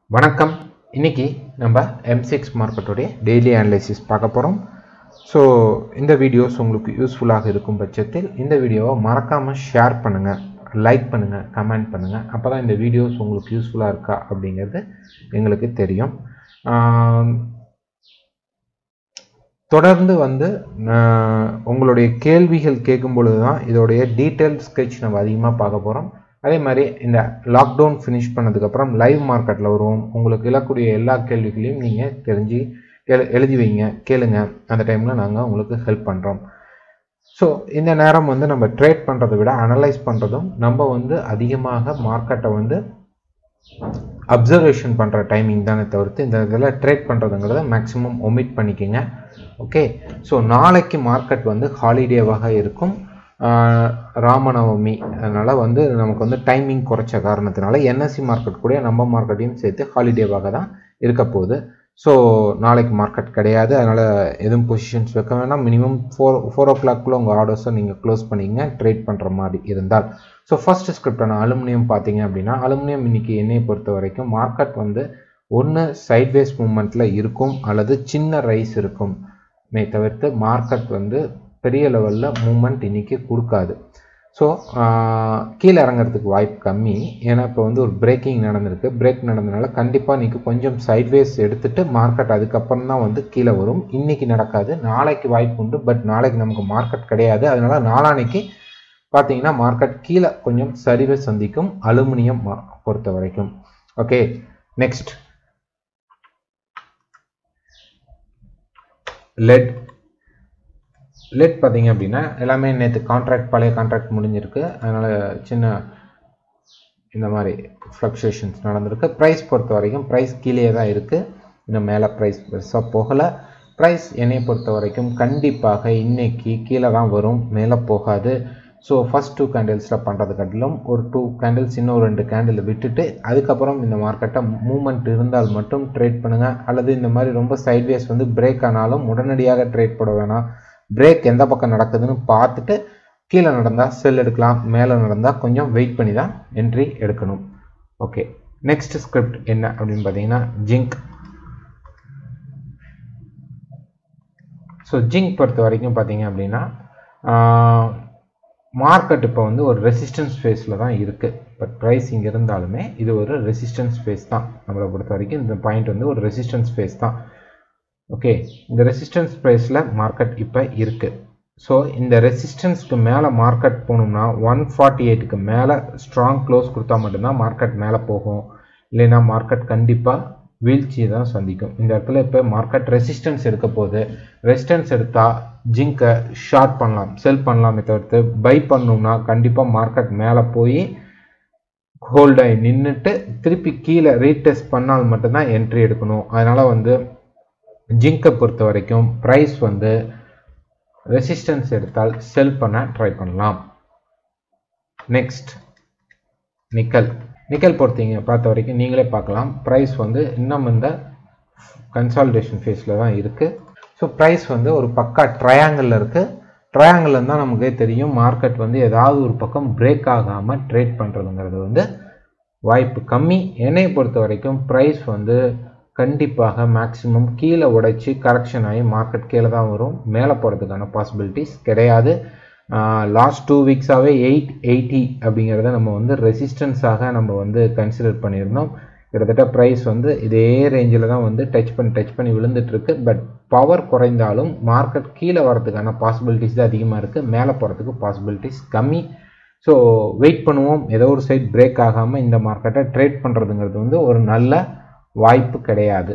வணக்கம் இன்னைக்கு நம்ம M6 மார்க்கெட்டுடைய டெய்லி அனலைசிஸ் பார்க்க போகிறோம் ஸோ இந்த வீடியோஸ் உங்களுக்கு யூஸ்ஃபுல்லாக இருக்கும் பட்சத்தில் இந்த வீடியோவை மறக்காமல் ஷேர் பண்ணுங்கள் லைக் பண்ணுங்கள் கமெண்ட் பண்ணுங்கள் அப்போ தான் இந்த வீடியோஸ் உங்களுக்கு யூஸ்ஃபுல்லாக இருக்கா அப்படிங்கிறது எங்களுக்கு தெரியும் ஆம், தொடர்ந்து வந்து ஆஹ், உங்களுடைய கேள்விகள் கேட்கும் பொழுது தான் இதோடைய டீட்டெயில் ஸ்கெட்ச் நம்ம அதிகமாக பார்க்க போகிறோம் அதே மாதிரி இந்த லாக்டவுன் ஃபினிஷ் பண்ணதுக்கப்புறம் லைவ் மார்க்கெட்டில் வருவோம் உங்களுக்கு இழக்கூடிய எல்லா கேள்விகளையும் நீங்கள் தெரிஞ்சு எழு எழுதி வைங்க கேளுங்க அந்த டைமில் நாங்கள் உங்களுக்கு ஹெல்ப் பண்ணுறோம் ஸோ இந்த நேரம் வந்து நம்ம ட்ரேட் பண்ணுறதை விட அனலைஸ் பண்ணுறதும் நம்ம வந்து அதிகமாக மார்க்கெட்டை வந்து அப்சர்வேஷன் பண்ணுற டைமிங் தானே தவிர்த்து இந்த இதில் ட்ரேட் பண்ணுறதுங்கிறத மேக்ஸிமம் ஒமிட் பண்ணிக்கோங்க ஓகே ஸோ நாளைக்கு மார்க்கெட் வந்து ஹாலிடேவாக இருக்கும் ஆஹ் ராமநவமி அதனால் வந்து நமக்கு வந்து டைமிங் குறைச்ச காரணத்தினால என்எஸ்சி மார்க்கெட் கூட நம்ம மார்க்கெட்டையும் சேர்த்து ஹாலிடேவாக தான் இருக்க போகுது ஸோ நாளைக்கு மார்க்கெட் கிடையாது அதனால் எதுவும் பொசிஷன்ஸ் வைக்க வேணாம் மினிமம் ஃபோர் ஃபோர் ஓ கிளாக்குள்ளே உங்கள் ஆர்டர்ஸை நீங்கள் க்ளோஸ் பண்ணிங்க ட்ரேட் பண்ணுற மாதிரி இருந்தால் ஸோ ஃபர்ஸ்ட் ஸ்கிரிப்டான அலுமினியம் பார்த்தீங்க அப்படின்னா அலுமினியம் இன்னைக்கு என்னையை பொறுத்த வரைக்கும் மார்க்கெட் வந்து ஒன்று சைட்வேஸ் மூமெண்ட்டில் இருக்கும் அல்லது சின்ன ரைஸ் இருக்கும் மே தவிர்த்து மார்க்கெட் வந்து பெரிய லெவலில் மூமெண்ட் இன்னைக்கு கொடுக்காது ஸோ கீழே இறங்குறதுக்கு வாய்ப்பு கம்மி ஏன்னா இப்போ வந்து ஒரு பிரேக்கிங் நடந்திருக்கு பிரேக் நடந்ததுனால கண்டிப்பாக இன்னைக்கு கொஞ்சம் சைட்வேஸ் எடுத்துட்டு மார்க்கெட் அதுக்கப்புறம் தான் வந்து கீழே வரும் இன்னைக்கு நடக்காது நாளைக்கு வாய்ப்பு உண்டு பட் நாளைக்கு நமக்கு மார்க்கெட் கிடையாது அதனால நாளானைக்கு பார்த்தீங்கன்னா மார்க்கெட் கீழே கொஞ்சம் சரிவை சந்திக்கும் அலுமினியம் மா- பொறுத்த வரைக்கும் ஓகே நெக்ஸ்ட் லெட் லெட் பார்த்தீங்க அப்படின்னா எல்லாமே நேற்று கான்ட்ராக்ட் பழைய கான்ட்ராக்ட் முடிஞ்சிருக்கு அதனால் சின்ன இந்த மாதிரி ஃப்ளக்சுவேஷன்ஸ் நடந்திருக்கு ப்ரைஸ் பொறுத்த வரைக்கும் ப்ரைஸ் கீழே தான் இருக்குது இன்னும் மேலே ப்ரைஸ் பெருசாக போகலை ப்ரைஸ் என்னை பொறுத்த வரைக்கும் கண்டிப்பாக இன்னைக்கு கீழே தான் வரும் மேலே போகாது ஸோ ஃபஸ்ட் டூ கேண்டில்ஸில் பண்ணுறது காட்டிலும் ஒரு டூ கேண்டில்ஸ் இன்னும் ரெண்டு கேண்டில் விட்டுட்டு அதுக்கப்புறம் இந்த மார்க்கெட்டை மூமெண்ட் இருந்தால் மட்டும் ட்ரேட் பண்ணுங்கள் அல்லது இந்த மாதிரி ரொம்ப சைட்வேஸ் வந்து பிரேக் ஆனாலும் உடனடியாக ட்ரேட் போட வேணாம் பிரேக் எந்த பக்கம் நடக்குதுன்னு பார்த்துட்டு கீழே நடந்தால் செல் எடுக்கலாம் மேலே நடந்தால் கொஞ்சம் வெயிட் பண்ணி தான் என்ட்ரி எடுக்கணும் ஓகே நெக்ஸ்ட் ஸ்கிரிப்ட் என்ன அப்படின்னு பார்த்தீங்கன்னா ஜிங்க் ஸோ ஜிங்க் பொறுத்த வரைக்கும் பார்த்தீங்க அப்படின்னா மார்க்கெட் இப்போ வந்து ஒரு ரெசிஸ்டன்ஸ் ஃபேஸில் தான் இருக்குது பட் ப்ரைஸ் இங்கே இருந்தாலுமே இது ஒரு ரெசிஸ்டன்ஸ் ஃபேஸ் தான் நம்மளை பொறுத்த வரைக்கும் இந்த பாயிண்ட் வந்து ஒரு ரெசிஸ்டன்ஸ் ஃபேஸ் தான் ஓகே இந்த ரெசிஸ்டன்ஸ் ப்ரைஸில் மார்க்கெட் இப்போ இருக்குது ஸோ இந்த ரெசிஸ்டன்ஸ்க்கு மேலே மார்க்கெட் போகணும்னா ஒன் ஃபார்ட்டி எயிட்டுக்கு மேலே ஸ்ட்ராங் க்ளோஸ் கொடுத்தா மட்டும்தான் மார்க்கெட் மேலே போகும் இல்லைன்னா மார்க்கெட் கண்டிப்பாக வீழ்ச்சியை தான் சந்திக்கும் இந்த இடத்துல இப்போ மார்க்கெட் ரெசிஸ்டன்ஸ் எடுக்க போகுது ரெசிஸ்டன்ஸ் எடுத்தால் ஜிங்கை ஷார்ட் பண்ணலாம் செல் பண்ணலாமே தவிர்த்து பை பண்ணோம்னா கண்டிப்பாக மார்க்கெட் மேலே போய் ஹோல்ட் ஆகி நின்றுட்டு திருப்பி கீழே ரீடெஸ்ட் பண்ணால் மட்டும்தான் என்ட்ரி எடுக்கணும் அதனால் வந்து ஜிங்கை பொறுத்த வரைக்கும் ப்ரைஸ் வந்து ரெசிஸ்டன்ஸ் எடுத்தால் செல் பண்ண ட்ரை பண்ணலாம் நெக்ஸ்ட் நிக்கல் நிக்கல் பொறுத்தீங்க பார்த்த வரைக்கும் நீங்களே பார்க்கலாம் ப்ரைஸ் வந்து இன்னும் இந்த கன்சாலிடேஷன் ஃபேஸில் தான் இருக்குது ஸோ ப்ரைஸ் வந்து ஒரு பக்கா ட்ரையாங்கிளில் இருக்குது ட்ரையாங்கிள் தான் நமக்கே தெரியும் மார்க்கெட் வந்து ஏதாவது ஒரு பக்கம் பிரேக் ஆகாமல் ட்ரேட் பண்ணுறதுங்கிறது வந்து வாய்ப்பு கம்மி என்னை பொறுத்த வரைக்கும் ப்ரைஸ் வந்து கண்டிப்பாக மேக்ஸிமம் கீழே உடைச்சி கரெக்ஷன் ஆகி மார்க்கெட் கீழே தான் வரும் மேலே போகிறதுக்கான பாசிபிலிட்டிஸ் கிடையாது லாஸ்ட் டூ வீக்ஸாகவே எயிட் எயிட்டி அப்படிங்கிறத நம்ம வந்து ரெசிஸ்டன்ஸாக நம்ம வந்து கன்சிடர் பண்ணியிருந்தோம் கிட்டத்தட்ட ப்ரைஸ் வந்து இதே ரேஞ்சில் தான் வந்து டச் பண்ணி டச் பண்ணி விழுந்துட்டு இருக்கு பட் பவர் குறைந்தாலும் மார்க்கெட் கீழே வரதுக்கான பாசிபிலிட்டிஸ் தான் அதிகமாக இருக்குது மேலே போகிறதுக்கு பாசிபிலிட்டிஸ் கம்மி ஸோ வெயிட் பண்ணுவோம் ஏதோ ஒரு சைட் பிரேக் ஆகாமல் இந்த மார்க்கெட்டை ட்ரேட் பண்ணுறதுங்கிறது வந்து ஒரு நல்ல வாய்ப்பு கிடையாது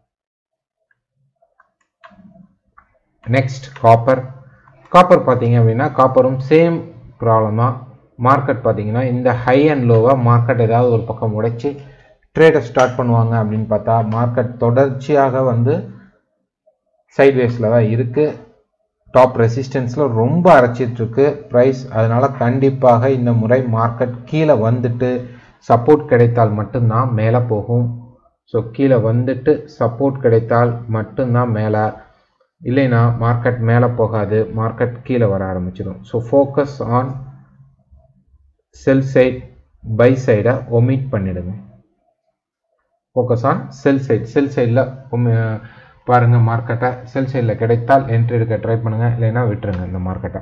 நெக்ஸ்ட் காப்பர் காப்பர் பார்த்தீங்க அப்படின்னா காப்பரும் சேம் ப்ராப்ளம் தான் மார்க்கெட் பார்த்தீங்கன்னா இந்த ஹை அண்ட் லோவாக மார்க்கெட் ஏதாவது ஒரு பக்கம் உடைச்சி ட்ரேடை ஸ்டார்ட் பண்ணுவாங்க அப்படின்னு பார்த்தா மார்க்கெட் தொடர்ச்சியாக வந்து சைட்வேஸில் தான் இருக்குது டாப் ரெசிஸ்டன்ஸில் ரொம்ப அரைச்சிட்டு இருக்கு ப்ரைஸ் அதனால கண்டிப்பாக இந்த முறை மார்க்கெட் கீழே வந்துட்டு சப்போர்ட் கிடைத்தால் மட்டும்தான் மேலே போகும் ஸோ கீழே வந்துட்டு சப்போர்ட் கிடைத்தால் மட்டும்தான் மேலே இல்லைன்னா மார்க்கெட் மேலே போகாது மார்க்கெட் கீழே வர ஆரம்பிச்சிடும் so focus on sell side buy சைடை ஒமிட் பண்ணிடுங்க focus on sell side sell சைடில் பாருங்கள் மார்க்கெட்டை செல் சைடில் கிடைத்தால் என்ட்ரி எடுக்க ட்ரை பண்ணுங்கள் இல்லைன்னா விட்டுருங்க இந்த மார்க்கெட்டை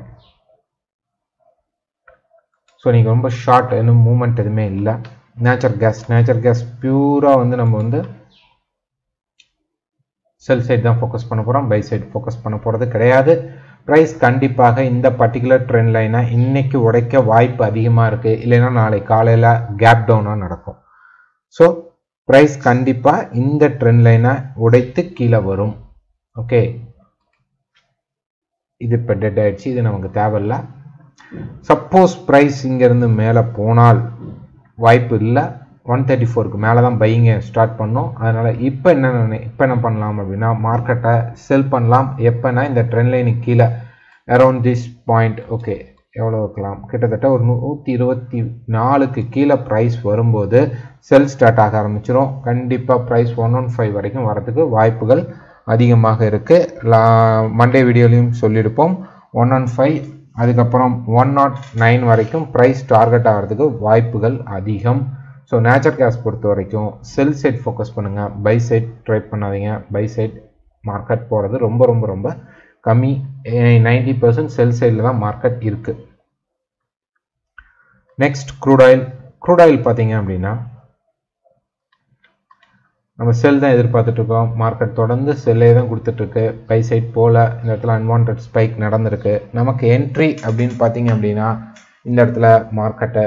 ஸோ நீங்கள் ரொம்ப ஷார்ட் இன்னும் மூமெண்ட் எதுவுமே இல்லை நேச்சர் கேஸ் நேச்சர் கேஸ் பியூராக வந்து நம்ம வந்து செல் சைடு தான் ஃபோக்கஸ் பண்ண போகிறோம் பை சைடு ஃபோக்கஸ் பண்ண போகிறது கிடையாது ப்ரைஸ் கண்டிப்பாக இந்த பர்டிகுலர் ட்ரெண்ட் லைனை இன்னைக்கு உடைக்க வாய்ப்பு அதிகமாக இருக்குது இல்லைன்னா நாளை காலையில் கேப் டவுனாக நடக்கும் ஸோ ப்ரைஸ் கண்டிப்பாக இந்த ட்ரெண்ட் லைனை உடைத்து கீழே வரும் ஓகே இது இப்போ டெட் ஆயிடுச்சு இது நமக்கு தேவையில்ல சப்போஸ் ப்ரைஸ் இங்கேருந்து மேலே போனால் வாய்ப்பு இல்லை ஒன் தேர்ட்டி ஃபோருக்கு மேலே தான் பையிங்க ஸ்டார்ட் பண்ணோம் அதனால் இப்போ என்ன இப்போ என்ன பண்ணலாம் அப்படின்னா மார்க்கெட்டை செல் பண்ணலாம் எப்போனா இந்த ட்ரெண்ட் லைனுக்கு கீழே அரௌண்ட் திஸ் பாயிண்ட் ஓகே எவ்வளோ வைக்கலாம் கிட்டத்தட்ட ஒரு நூற்றி இருபத்தி நாலுக்கு கீழே ப்ரைஸ் வரும்போது செல் ஸ்டார்ட் ஆக ஆரம்பிச்சிடும் கண்டிப்பாக ப்ரைஸ் ஒன் ஒன் ஃபைவ் வரைக்கும் வரதுக்கு வாய்ப்புகள் அதிகமாக இருக்குது மண்டே வீடியோலையும் சொல்லியிருப்போம் ஒன் ஒன் ஃபைவ் அதுக்கப்புறம் ஒன் நாட் நைன் வரைக்கும் ப்ரைஸ் டார்கெட் ஆகிறதுக்கு வாய்ப்புகள் அதிகம் ஸோ நேச்சர் கேஸ் பொறுத்த வரைக்கும் செல் சைட் ஃபோக்கஸ் பண்ணுங்கள் பை சைட் ட்ரை பண்ணாதீங்க பை சைட் மார்க்கெட் போகிறது ரொம்ப ரொம்ப ரொம்ப கம்மி நைன்டி பர்சன்ட் செல் சைடில் தான் மார்க்கெட் இருக்குது next crude oil crude oil பார்த்தீங்க அப்படின்னா நம்ம செல் தான் எதிர்பார்த்துட்டு இருக்கோம் மார்க்கெட் தொடர்ந்து செல்லே தான் கொடுத்துட்ருக்கு பை சைட் போல் இந்த இடத்துல அன்வான்ட் ஸ்பைக் நடந்திருக்கு நமக்கு என்ட்ரி அப்படின்னு பார்த்தீங்க அப்படின்னா இந்த இடத்துல மார்க்கெட்டை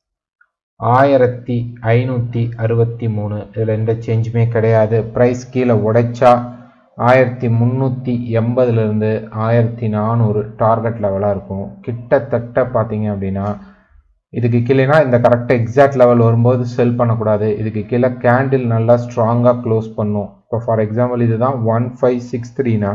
ஆயிரத்தி ஐநூற்றி அறுபத்தி மூணு இதில் எந்த சேஞ்சுமே கிடையாது ப்ரைஸ் கீழே உடைச்சா ஆயிரத்தி முந்நூற்றி எண்பதுலேருந்து ஆயிரத்தி நானூறு டார்கெட் லெவலாக இருக்கும் கிட்டத்தட்ட பார்த்தீங்க அப்படின்னா இதுக்கு கீழேனா இந்த கரெக்டாக எக்ஸாக்ட் லெவல் வரும்போது செல் பண்ணக்கூடாது இதுக்கு கீழே கேண்டில் நல்லா ஸ்ட்ராங்காக க்ளோஸ் பண்ணும் இப்போ ஃபார் எக்ஸாம்பிள் இதுதான் ஒன் ஃபைவ் சிக்ஸ் த்ரீனா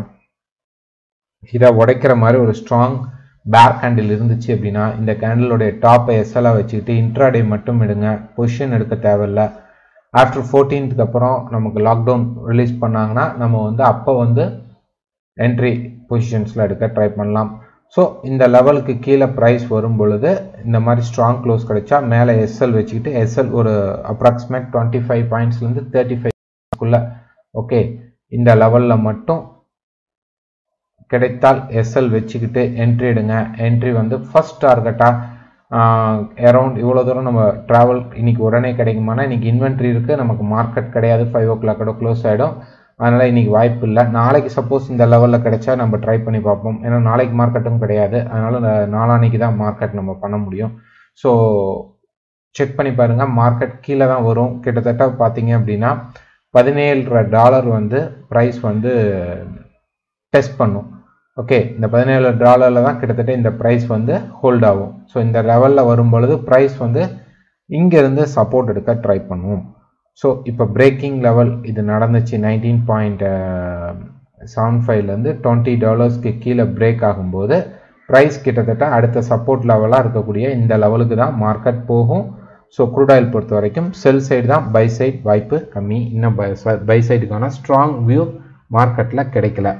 இதை உடைக்கிற மாதிரி ஒரு ஸ்ட்ராங் பேர் கேண்டில் இருந்துச்சு அப்படின்னா இந்த கேண்டிலோடைய டாப்பை எஸ்எல்லாக வச்சுக்கிட்டு இன்ட்ராடே மட்டும் எடுங்க பொசிஷன் எடுக்க தேவையில்ல ஆஃப்டர் ஃபோர்டீன்த்துக்கு அப்புறம் நமக்கு லாக்டவுன் ரிலீஸ் பண்ணாங்கன்னா நம்ம வந்து அப்போ வந்து என்ட்ரி பொசிஷன்ஸில் எடுக்க ட்ரை பண்ணலாம் ஸோ இந்த லெவலுக்கு கீழே ப்ரைஸ் வரும் பொழுது இந்த மாதிரி ஸ்ட்ராங் க்ளோஸ் கிடைச்சா மேலே எஸ்எல் வச்சுக்கிட்டு எஸ்எல் ஒரு அப்ராக்சிமேட் டுவெண்ட்டி ஃபைவ் பாயிண்ட்ஸ்லேருந்து தேர்ட்டி ஃபைவ்க்குள்ளே ஓகே இந்த லெவலில் மட்டும் கிடைத்தால் எஸ்எல் வச்சுக்கிட்டு என்ட்ரி எடுங்க என்ட்ரி வந்து ஃபர்ஸ்ட் டார்கெட்டாக அரௌண்ட் இவ்வளோ தூரம் நம்ம ட்ராவல் இன்னைக்கு உடனே கிடைக்குமானா இன்னைக்கு இன்வென்ட்ரி இருக்குது நமக்கு மார்க்கெட் கிடையாது ஃபைவ் ஓ கிளாக்கோட க்ளோஸ் ஆகிடும் அதனால் இன்றைக்கி வாய்ப்பு இல்லை நாளைக்கு சப்போஸ் இந்த லெவலில் கிடைச்சா நம்ம ட்ரை பண்ணி பார்ப்போம் ஏன்னா நாளைக்கு மார்க்கெட்டும் கிடையாது அதனால் நாளான்னைக்கு தான் மார்க்கெட் நம்ம பண்ண முடியும் ஸோ செக் பண்ணி பாருங்கள் மார்க்கெட் கீழே தான் வரும் கிட்டத்தட்ட பார்த்தீங்க அப்படின்னா பதினேழு டாலர் வந்து ப்ரைஸ் வந்து டெஸ்ட் பண்ணும் ஓகே இந்த பதினேழு டாலரில் தான் கிட்டத்தட்ட இந்த ப்ரைஸ் வந்து ஹோல்ட் ஆகும் ஸோ இந்த லெவலில் வரும் பொழுது ப்ரைஸ் வந்து இங்கேருந்து சப்போர்ட் எடுக்க ட்ரை பண்ணுவோம் ஸோ இப்போ பிரேக்கிங் லெவல் இது நடந்துச்சு நைன்டீன் பாயிண்ட் செவன் ஃபைவ்லேருந்து டுவெண்ட்டி டாலர்ஸ்க்கு கீழே பிரேக் ஆகும்போது ப்ரைஸ் கிட்டத்தட்ட அடுத்த சப்போர்ட் லெவலாக இருக்கக்கூடிய இந்த லெவலுக்கு தான் மார்க்கெட் போகும் ஸோ க்ரூட் ஆயில் பொறுத்த வரைக்கும் செல் சைடு தான் பை சைட் வாய்ப்பு கம்மி இன்னும் பை சைடுக்கான ஸ்ட்ராங் வியூ மார்க்கெட்டில் கிடைக்கல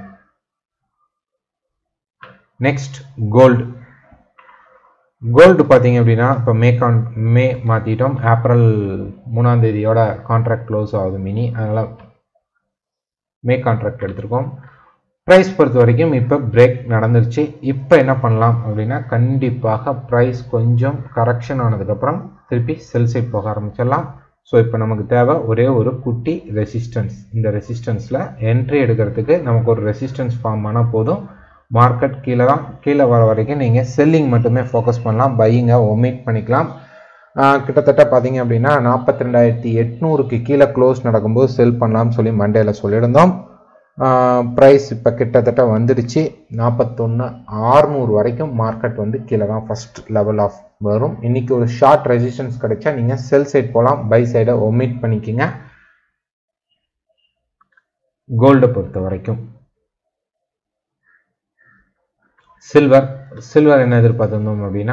நெக்ஸ்ட் கோல்டு கோல்டு பார்த்தீங்க அப்படின்னா இப்போ மே கான் மே மாற்றிட்டோம் ஏப்ரல் மூணாம் தேதியோட கான்ட்ராக்ட் க்ளோஸ் ஆகுது மினி அதனால் மே கான்ட்ராக்ட் எடுத்திருக்கோம் ப்ரைஸ் பொறுத்த வரைக்கும் இப்போ பிரேக் நடந்துருச்சு இப்போ என்ன பண்ணலாம் அப்படின்னா கண்டிப்பாக ப்ரைஸ் கொஞ்சம் கரெக்ஷன் ஆனதுக்கப்புறம் திருப்பி செல் சைட் போக ஆரம்பிச்சிடலாம் ஸோ இப்போ நமக்கு தேவை ஒரே ஒரு குட்டி ரெசிஸ்டன்ஸ் இந்த ரெசிஸ்டன்ஸில் என்ட்ரி எடுக்கிறதுக்கு நமக்கு ஒரு ரெசிஸ்டன்ஸ் ஃபார்ம் ஆனால் போதும் மார்க்கெட் கீழே தான் கீழே வர வரைக்கும் நீங்கள் செல்லிங் மட்டுமே ஃபோக்கஸ் பண்ணலாம் பையிங்கை ஒமிட் பண்ணிக்கலாம் கிட்டத்தட்ட பார்த்தீங்க அப்படின்னா நாற்பத்தி ரெண்டாயிரத்தி எட்நூறுக்கு கீழே க்ளோஸ் நடக்கும்போது செல் பண்ணலாம்னு சொல்லி மண்டேயில் சொல்லியிருந்தோம் ப்ரைஸ் இப்போ கிட்டத்தட்ட வந்துடுச்சு நாற்பத்தொன்று ஆறுநூறு வரைக்கும் மார்க்கெட் வந்து கீழே தான் ஃபஸ்ட் லெவல் ஆஃப் வரும் இன்னைக்கு ஒரு ஷார்ட் ரெசிஸ்டன்ஸ் கிடைச்சா நீங்கள் செல் சைட் போகலாம் பை சைடை ஒமிட் பண்ணிக்கிங்க கோல்டை பொறுத்த வரைக்கும் சில்வர் சில்வர் என்ன எதிர்பார்த்துருந்தோம் அப்படின்னா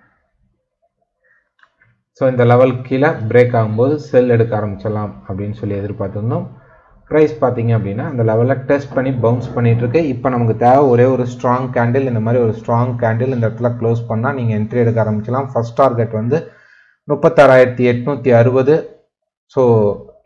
ஸோ இந்த லெவல் கீழே பிரேக் ஆகும்போது செல் எடுக்க ஆரம்பிச்சிடலாம் அப்படின்னு சொல்லி எதிர்பார்த்துருந்தோம் ப்ரைஸ் பார்த்தீங்க அப்படின்னா அந்த லெவலில் டெஸ்ட் பண்ணி பவுன்ஸ் பண்ணிட்டு இருக்கு இப்போ நமக்கு தேவை ஒரே ஒரு ஸ்ட்ராங் கேண்டில் இந்த மாதிரி ஒரு ஸ்ட்ராங் கேண்டில் இந்த இடத்துல க்ளோஸ் பண்ணால் நீங்கள் என்ட்ரி எடுக்க ஆரம்பிச்சலாம் ஃபர்ஸ்ட் டார்கெட் வந்து முப்பத்தாறாயிரத்தி எட்நூற்றி அறுபது ஸோ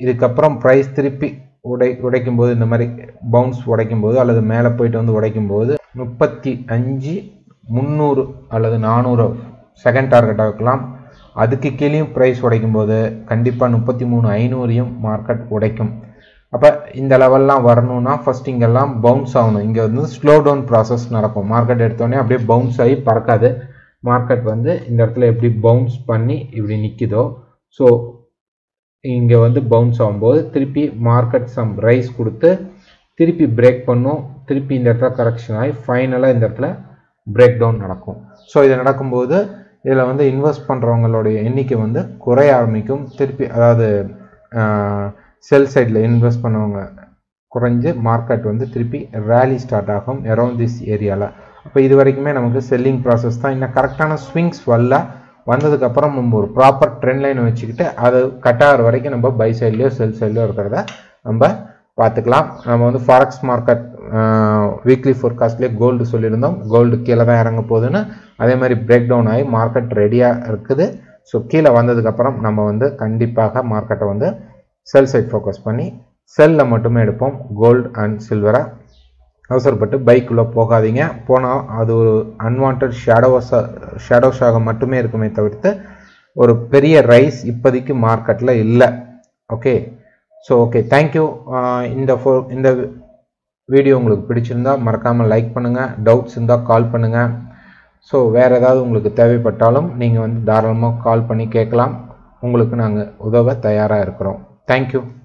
இதுக்கப்புறம் ப்ரைஸ் திருப்பி உடை உடைக்கும் போது இந்த மாதிரி பவுன்ஸ் உடைக்கும் போது அல்லது மேலே போயிட்டு வந்து உடைக்கும் போது முப்பத்தி அஞ்சு முந்நூறு அல்லது நானூறு செகண்ட் டார்கெட்டாக இருக்கலாம் அதுக்கு கீழேயும் ப்ரைஸ் உடைக்கும் போது கண்டிப்பாக முப்பத்தி மூணு ஐநூறையும் மார்க்கெட் உடைக்கும் அப்போ இந்த லெவல்லாம் வரணும்னா ஃபர்ஸ்ட் இங்கெல்லாம் பவுன்ஸ் ஆகணும் இங்கே வந்து ஸ்லோ டவுன் ப்ராசஸ் நடக்கும் மார்க்கெட் எடுத்தோடனே அப்படியே பவுன்ஸ் ஆகி பறக்காது மார்க்கெட் வந்து இந்த இடத்துல எப்படி பவுன்ஸ் பண்ணி இப்படி நிற்கிதோ ஸோ இங்கே வந்து பவுன்ஸ் ஆகும்போது திருப்பி மார்க்கெட் சம் ரைஸ் கொடுத்து திருப்பி பிரேக் பண்ணும் திருப்பி இந்த இடத்துல கரெக்ஷன் ஆகி ஃபைனலாக இந்த இடத்துல பிரேக் டவுன் நடக்கும் ஸோ இது நடக்கும்போது இதில் வந்து இன்வெஸ்ட் பண்ணுறவங்களுடைய எண்ணிக்கை வந்து குறைய ஆரம்பிக்கும் திருப்பி அதாவது செல் சைடில் இன்வெஸ்ட் பண்ணவங்க குறைஞ்சு மார்க்கெட் வந்து திருப்பி ரேலி ஸ்டார்ட் ஆகும் அரௌண்ட் திஸ் ஏரியாவில் அப்போ இது வரைக்குமே நமக்கு செல்லிங் ப்ராசஸ் தான் இன்னும் கரெக்டான ஸ்விங்ஸ் வரல வந்ததுக்கப்புறம் நம்ம ஒரு ப்ராப்பர் ட்ரெண்ட் லைனை வச்சுக்கிட்டு அது கட் ஆகிற வரைக்கும் நம்ம பை சைட்லேயோ செல் சைட்லேயோ இருக்கிறத நம்ம பார்த்துக்கலாம் நம்ம வந்து ஃபாரெக்ஸ் மார்க்கெட் வீக்லி ஃபோர்காஸ்ட்லேயே கோல்டு சொல்லியிருந்தோம் கோல்டு கீழே தான் இறங்க போகுதுன்னு அதே மாதிரி பிரேக் டவுன் ஆகி மார்க்கெட் ரெடியாக இருக்குது ஸோ கீழே வந்ததுக்கப்புறம் நம்ம வந்து கண்டிப்பாக மார்க்கெட்டை வந்து செல் சைட் ஃபோக்கஸ் பண்ணி செல்லில் மட்டுமே எடுப்போம் கோல்டு அண்ட் சில்வரை அவசரப்பட்டு பைக்குள்ளே போகாதீங்க போனால் அது ஒரு அன்வான்ட் ஷேடோஸாக ஷேடோஸாக மட்டுமே இருக்குமே தவிர்த்து ஒரு பெரிய ரைஸ் இப்போதைக்கு மார்க்கெட்டில் இல்லை ஓகே ஸோ ஓகே தேங்க்யூ இந்த ஃபோ இந்த வீடியோ உங்களுக்கு பிடிச்சிருந்தா மறக்காமல் லைக் பண்ணுங்கள் டவுட்ஸ் இருந்தால் கால் பண்ணுங்கள் ஸோ வேறு ஏதாவது உங்களுக்கு தேவைப்பட்டாலும் நீங்கள் வந்து தாராளமாக கால் பண்ணி கேட்கலாம் உங்களுக்கு நாங்கள் உதவ தயாராக இருக்கிறோம் தேங்க்யூ